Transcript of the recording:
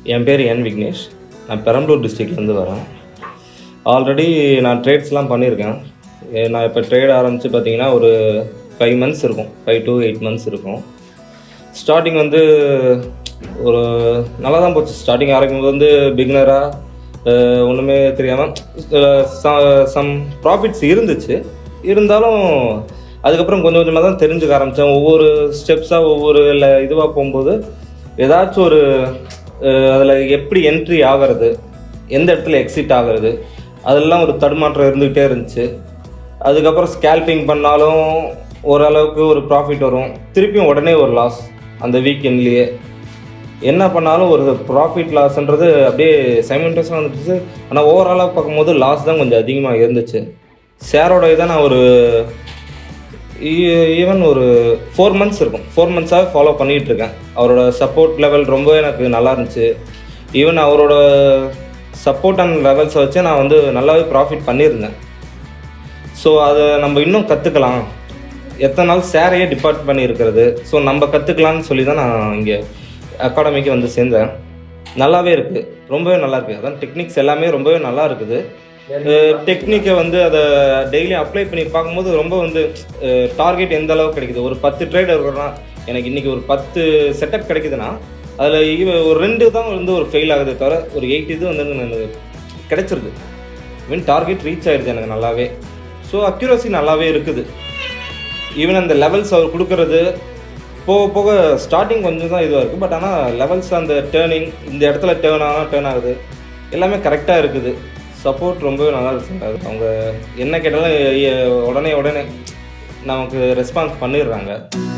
என் பேர் என் விக்னேஷ் நான் பெரம்பலூர் டிஸ்ட்ரிக்ட்லேருந்து வரேன் ஆல்ரெடி நான் ட்ரேட்ஸ்லாம் பண்ணியிருக்கேன் ஏ, நான் இப்போ ட்ரேட் ஆரம்பித்து பார்த்தீங்கன்னா ஒரு ஃபைவ் மந்த்ஸ் இருக்கும் ஃபைவ் to எயிட் மந்த்ஸ் இருக்கும் ஸ்டார்டிங் வந்து ஒரு நல்லா தான் போச்சு ஸ்டார்டிங் ஆரம்பிக்கும் போது வந்து பிகினராக ஒன்றுமே தெரியாமல் சம் ப்ராஃபிட்ஸ் இருந்துச்சு இருந்தாலும் அதுக்கப்புறம் கொஞ்சம் கொஞ்சமாக தான் தெரிஞ்சுக்க ஆரம்பித்தேன் ஒவ்வொரு ஸ்டெப்ஸாக ஒவ்வொரு இதுவாக போகும்போது ஏதாச்சும் ஒரு அதில் எப்படி என்ட்ரி ஆகிறது எந்த இடத்துல எக்ஸிட் ஆகிறது அதெல்லாம் ஒரு தடுமாற்றம் இருந்துகிட்டே இருந்துச்சு அதுக்கப்புறம் ஸ்கேல்பிங் பண்ணாலும் ஓரளவுக்கு ஒரு ப்ராஃபிட் வரும் திருப்பியும் உடனே ஒரு லாஸ் அந்த வீக்கெண்ட்லேயே என்ன பண்ணாலும் ஒரு ப்ராஃபிட் லாஸ்ன்றது அப்படியே சைமண்டஸாக வந்துச்சு ஆனால் ஓவராலாக பார்க்கும்போது லாஸ் தான் கொஞ்சம் அதிகமாக இருந்துச்சு ஷேரோட இதை நான் ஒரு ஈவன் ஒரு ஃபோர் மந்த்ஸ் இருக்கும் ஃபோர் மந்த்ஸாக ஃபாலோ பண்ணிகிட்டு இருக்கேன் அவரோட சப்போர்ட் லெவல் ரொம்ப எனக்கு நல்லா இருந்துச்சு ஈவன் அவரோட சப்போர்ட் அண்ட் லெவல்ஸை வச்சு நான் வந்து நல்லாவே ப்ராஃபிட் பண்ணியிருந்தேன் ஸோ அதை நம்ம இன்னும் கற்றுக்கலாம் எத்தனை நாள் சேரையே டிபார்ட் பண்ணி இருக்கிறது ஸோ நம்ம கற்றுக்கலான்னு சொல்லி தான் நான் இங்கே அகாடமிக்கு வந்து சேர்ந்தேன் நல்லாவே இருக்குது ரொம்பவே நல்லா இருக்குது அதான் டெக்னிக்ஸ் எல்லாமே ரொம்பவே நல்லா இருக்குது டெக்னிக்கை வந்து அதை டெய்லி அப்ளை பண்ணி பார்க்கும்போது ரொம்ப வந்து டார்கெட் எந்த அளவுக்கு கிடைக்குது ஒரு பத்து ட்ரேட் இருக்கிறோன்னா எனக்கு இன்றைக்கி ஒரு பத்து செட்டப் கிடைக்குதுன்னா அதில் ஒரு ரெண்டு தான் வந்து ஒரு ஃபெயில் ஆகுதே தவிர ஒரு எயிட் இது வந்து எனக்கு கிடைச்சிருது மீன் டார்கெட் ரீச் ஆயிடுது எனக்கு நல்லாவே ஸோ அக்யூரசி நல்லாவே இருக்குது ஈவன் அந்த லெவல்ஸ் அவர் கொடுக்கறது போக போக ஸ்டார்டிங் கொஞ்சம் தான் இதுவாக இருக்குது பட் ஆனால் லெவல்ஸ் அந்த டேர்னிங் இந்த இடத்துல டேர்ன் ஆனால் டேர்ன் ஆகுது எல்லாமே கரெக்டாக இருக்குது சப்போர்ட் ரொம்பவே நல்லா இருக்கு அது அவங்க என்ன கேட்டாலும் எ- உடனே உடனே நமக்கு ரெஸ்பான்ஸ் பண்ணிடுறாங்க